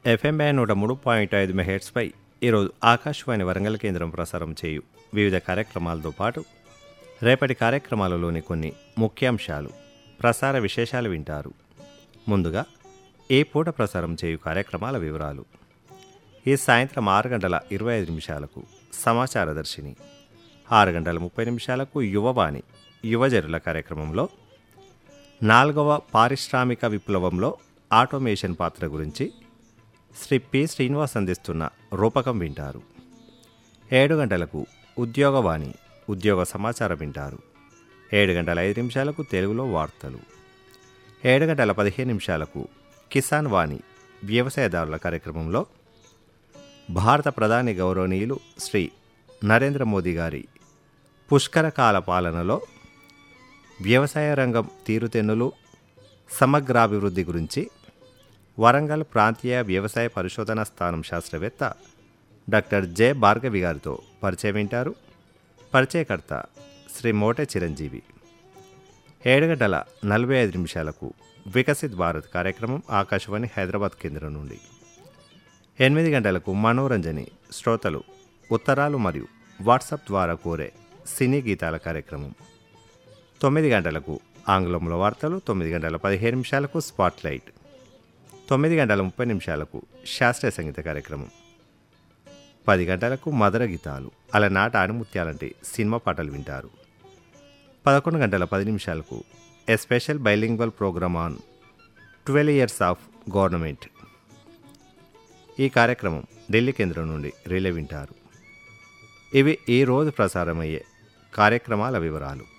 FM band నూట మూడు point ఐదు మెహెట్స్పై ఈరోజు ఆకాశవాణి వరంగల్ కేంద్రం ప్రసారం చేయు వివిధ కార్యక్రమాలతో పాటు రేపటి కార్యక్రమాలలోని కొన్ని ముఖ్యాంశాలు ప్రసార విశేషాలు వింటారు ముందుగా ఏ పూట ప్రసారం చేయు కార్యక్రమాల వివరాలు ఈ సాయంత్రం ఆరు గంటల ఇరవై ఐదు నిమిషాలకు సమాచార దర్శిని ఆరు గంటల ముప్పై నిమిషాలకు యువవాణి యువజరుల కార్యక్రమంలో నాలుగవ పారిశ్రామిక విప్లవంలో ఆటోమేషన్ పాత్ర గురించి శ్రీ పి శ్రీనివాస్ అందిస్తున్న రూపకం వింటారు ఏడు గంటలకు ఉద్యోగవాణి ఉద్యోగ సమాచారం వింటారు ఏడు గంటల ఐదు నిమిషాలకు తెలుగులో వార్తలు ఏడు గంటల పదిహేను నిమిషాలకు కిసాన్ వాణి వ్యవసాయదారుల కార్యక్రమంలో భారత ప్రధాని గౌరవనీయులు శ్రీ నరేంద్ర మోదీ గారి పుష్కరకాల పాలనలో వ్యవసాయ రంగం తీరుతెన్నులు సమగ్రాభివృద్ధి గురించి వరంగల్ ప్రాంతీయ వ్యవసాయ పరిశోధన స్థానం శాస్త్రవేత్త డాక్టర్ జె భార్గవి గారితో పరిచయం వింటారు పరిచయకర్త శ్రీ మోటే చిరంజీవి ఏడు గంటల నలభై ఐదు నిమిషాలకు వికసిత్ భారత్ కార్యక్రమం ఆకాశవాణి హైదరాబాద్ కేంద్రం నుండి ఎనిమిది గంటలకు మనోరంజని శ్రోతలు ఉత్తరాలు మరియు వాట్సాప్ ద్వారా కోరే సినీ గీతాల కార్యక్రమం తొమ్మిది గంటలకు ఆంగ్లంలో వార్తలు తొమ్మిది గంటల పదిహేను నిమిషాలకు స్పాట్లైట్ తొమ్మిది గంటల ముప్పై నిమిషాలకు శాస్త్రీయ సంగీత కార్యక్రమం పది గంటలకు మధుర గీతాలు అలనాట ఆణిముత్యాలంటే సినిమా పాటలు వింటారు పదకొండు గంటల పది నిమిషాలకు a special bilingual program on twelve years of government ఈ కార్యక్రమం ఢిల్లీ కేంద్రం నుండి రిలే వింటారు ఇవి ఈ రోజు ప్రసారమయ్యే కార్యక్రమాల వివరాలు